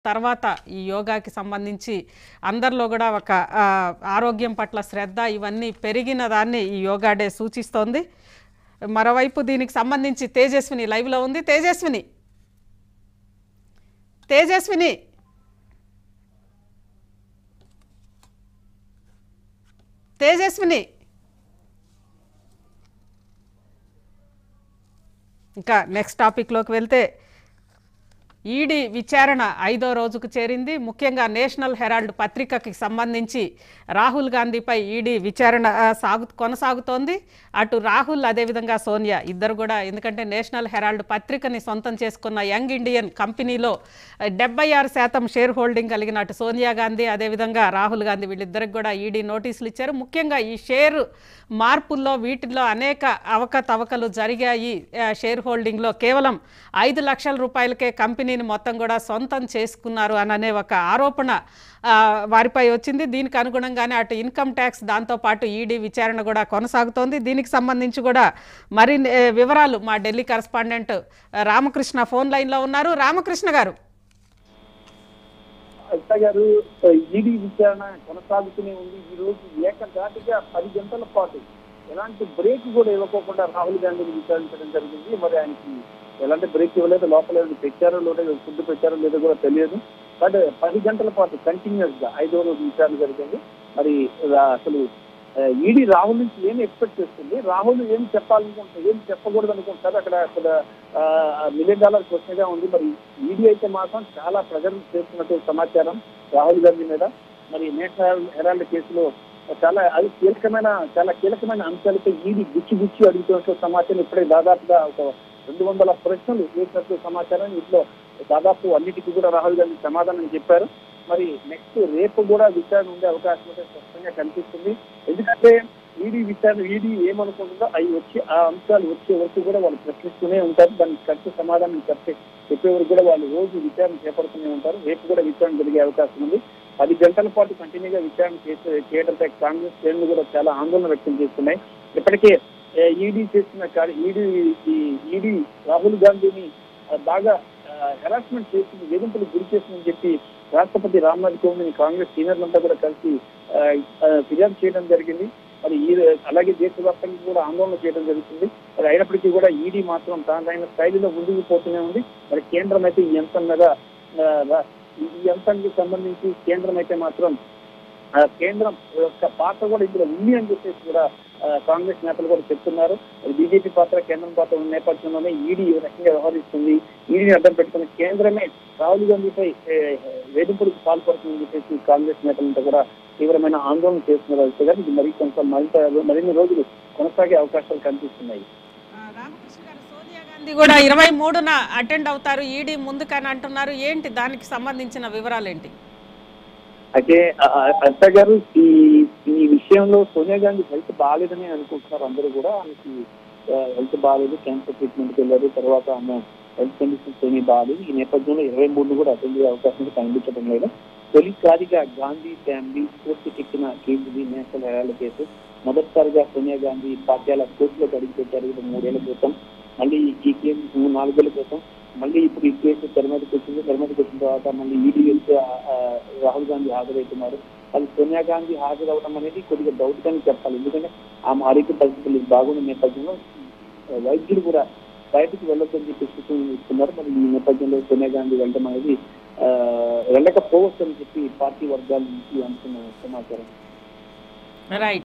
తర్వాత ఈ యోగాకి సంబంధించి అందరిలో కూడా ఒక ఆ, ఆరోగ్యం పట్ల శ్రద్ధ ఇవన్నీ పెరిగిన దాన్ని ఈ యోగా డే సూచిస్తోంది మరోవైపు దీనికి సంబంధించి తేజస్విని లైవ్లో ఉంది తేజస్విని తేజస్విని తేజస్విని ఇంకా నెక్స్ట్ టాపిక్లోకి వెళ్తే ఈడీ విచారణ ఐదో రోజుకు చేరింది ముఖ్యంగా నేషనల్ హెరాల్డ్ పత్రికకి సంబంధించి రాహుల్ గాంధీపై ఈడీ విచారణ ఆ, సాగు కొనసాగుతోంది అటు రాహుల్ అదేవిధంగా సోనియా ఇద్దరు కూడా ఎందుకంటే నేషనల్ హెరాల్డ్ పత్రికని సొంతం చేసుకున్న యంగ్ ఇండియన్ కంపెనీలో డెబ్బై ఆరు శాతం షేర్ హోల్డింగ్ కలిగిన అటు సోనియా గాంధీ అదేవిధంగా రాహుల్ గాంధీ వీళ్ళిద్దరికి కూడా ఈడీ నోటీసులు ఇచ్చారు ముఖ్యంగా ఈ షేర్ మార్పుల్లో వీటిల్లో అనేక అవకతవకలు జరిగాయి ఆ, షేర్ హోల్డింగ్లో కేవలం ఐదు లక్షల రూపాయలకే కంపెనీని మొత్తం కూడా సొంతం చేసుకున్నారు అని అనే ఒక ఆరోపణ ఆ, వారిపై వచ్చింది దీనికి అనుగుణంగానే అటు ఇన్కమ్ ట్యాక్స్ దాంతోపాటు ఈడీ విచారణ కూడా కొనసాగుతోంది దీనికి సంబంధించి కూడా మరిన్ని ఏ, వివరాలు మా ఢిల్లీ కరస్పాండెంట్ రామకృష్ణ ఫోన్ లైన్లో ఉన్నారు రామకృష్ణ గారు అత్త గారు ఈడీ విచారణ కొనసాగుతూనే ఉంది ఈ రోజు ఏకధాటిగా పది గంటల పాటు ఎలాంటి బ్రేక్ కూడా ఇవ్వకోకుండా రాహుల్ గాంధీని విచారించడం జరిగింది మరి ఆయనకి ఎలాంటి బ్రేక్ ఇవ్వలేదు లోపల ఏమైనా పెట్టారో లేదో ఫుడ్ పెట్టారో లేదో కూడా తెలియదు బట్ పది గంటల పాటు కంటిన్యూస్ గా ఐదో రోజు విచారణ జరిగింది మరి రా- అసలు ఈడీ రాహుల్ నుంచి ఏం ఎక్స్పెక్ట్ చేస్తుంది రాహుల్ ఏం చెప్పాలనుకుంటారు ఏం చెప్పకూడదు అనుకుంటారు అక్కడ అక్కడ మిలియన్ డాలర్ క్వశ్చన్ గా ఉంది మరి ఈడీ అయితే మాత్రం చాలా ప్రజలు చేస్తున్నట్టు సమాచారం రాహుల్ గాంధీ మీద మరి నేషనల్ హెరాల్డ్ కేసులో చాలా అది కీలకమైన చాలా కీలకమైన అంశాలపై ఈడీ గుచ్చి గుచ్చి అడుగుతున్నట్టు సమాచారం ఇప్పుడే దాదాపుగా ఒక రెండు వందల ప్రశ్నలు వేసినట్టు సమాచారం ఇంట్లో దాదాపు అన్నిటికీ కూడా రాహుల్ గాంధీ సమాధానం చెప్పారు మరి నెక్స్ట్ రేపు కూడా విచారణ ఉండే అవకాశం అయితే స్పష్టంగా కనిపిస్తుంది ఎందుకంటే ఈడీ విచారణ ఈడీ ఏమనుకుంటుందో అవి వచ్చి ఆ అంశాలు వచ్చే వరకు కూడా వాళ్ళు ప్రశ్నిస్తూనే ఉంటారు దానికి ఖర్చు సమాధానం చెప్పే చెప్పే వరకు కూడా వాళ్ళు రోజు విచారణ చేపడుతూనే ఉంటారు రేపు కూడా విచారణ జరిగే అవకాశం ఉంది పది గంటల పాటు కంటిన్యూగా విచారణ చేసే చేయడంపై కాంగ్రెస్ శ్రేణులు కూడా చాలా ఆందోళన వ్యక్తం చేస్తున్నాయి ఇప్పటికే ఈడీ చేస్తున్న కార్య ఈడీ ఈడీ రాహుల్ గాంధీని ఆ, బాగా హెరాస్మెంట్ చేసింది వేధింపులకు గురి చేసిందని చెప్పి రాష్ట్రపతి రామ్నాథ్ కోవింద్ కాంగ్రెస్ సీనియర్లంతా కూడా కలిసి ఆ, ఆ, ఫిర్యాదు చేయడం జరిగింది మరి ఈ అలాగే దేశవ్యాప్తంగా కూడా ఆందోళన చేయడం జరుగుతుంది మరి అయినప్పటికీ కూడా ఈడీ మాత్రం తనదైన శైలిలో ముందుకు పోతూనే ఉంది మరి కేంద్రం అయితే ఈ అంశం మీద ఆ, రా- ఈ అంశానికి సంబంధించి కేంద్రం అయితే మాత్రం ఆ, కేంద్రం యొక్క పాత్ర కూడా ఇందులో ఉంది అని చెప్పేసి కూడా ఆ, కాంగ్రెస్ నేతలు కూడా చెప్తున్నారు బీజేపీ పాత్ర కేంద్రం పాత్ర ఉన్న నేపథ్యంలోనే ఈడీ ఈ రకంగా వ్యవహరిస్తుంది ఈడీని అడ్డం పెట్టుకున్న కేంద్రమే రాహుల్ గాంధీపై ఏ, వేధింపులకు పాల్పడుతుందని చెప్పేసి కాంగ్రెస్ నేతలంతా కూడా తీవ్రమైన ఆందోళన చేస్తున్నారు అయితే కానీ ఇది మరి కొంత మరింత మరిన్ని రోజులు కొనసాగే అవకాశాలు కనిపిస్తున్నాయి రామకృష్ణ గారు సోనియా గాంధీ కూడా ఇరవై మూడున అటెండ్ అవుతారు ఈడీ ముందుకని అంటున్నారు ఏంటి దానికి సంబంధించిన వివరాలు ఏంటి అయితే ఆ- ఆ- అత్త గారు ఈ ఈ విషయంలో సోనియా గాంధీ హెల్త్ బాగాలేదని అనుకుంటున్నారు అందరూ కూడా ఆమెకి హెల్త్ బాగాలేదు క్యాన్సర్ ట్రీట్మెంట్కి వెళ్ళారు తర్వాత ఆమె హెల్త్ కండిషన్స్ ఏమీ బాగాలేదు ఈ నేపథ్యంలో ఇరవై మూడు కూడా అటెండ్ అయ్యే అవకాశం అయితే కనిపించడం లేదు తొలిసారిగా గాంధీ ఫ్యామిలీ స్ఫూర్తికెక్కిన కేసు ఇది నేషనల్ హెరాల్డ్ కేసు మొదటిసారిగా సోనియా గాంధీ పాట్యాల కోర్టులో అడిగిపెట్టారు ఇది మూడేళ్ల క్రితం మళ్ళీ ఈ కేసు మూడు నాలుగేళ్ల క్రితం మళ్ళీ ఇప్పుడు ఈ కేసు తెర మీదకి వచ్చింది తెర మీదకి వచ్చిన తర్వాత మళ్ళీ ఈడీ వెళ్తే ఆ, ఆ, రాహుల్ గాంధీ హాజరవుతున్నారు అది సోనియా గాంధీ హాజరవడం అనేది కొద్దిగా డౌట్ గానే చెప్పాలి ఎందుకంటే ఆమె ఆరోగ్య పరిస్థితులు బాగున్న నేపథ్యంలో ఆ, వైద్యులు కూడా బయటకు వెళ్ళొద్దని చెప్పి సూచనలు ఇస్తున్నారు మరి ఈ నేపథ్యంలో సోనియా గాంధీ వెళ్ళడం అనేది ఆ, వెళ్ళకపోవచ్చు అని చెప్పి పార్టీ వర్గాల నుంచి అంటున్న సమాచారం రైట్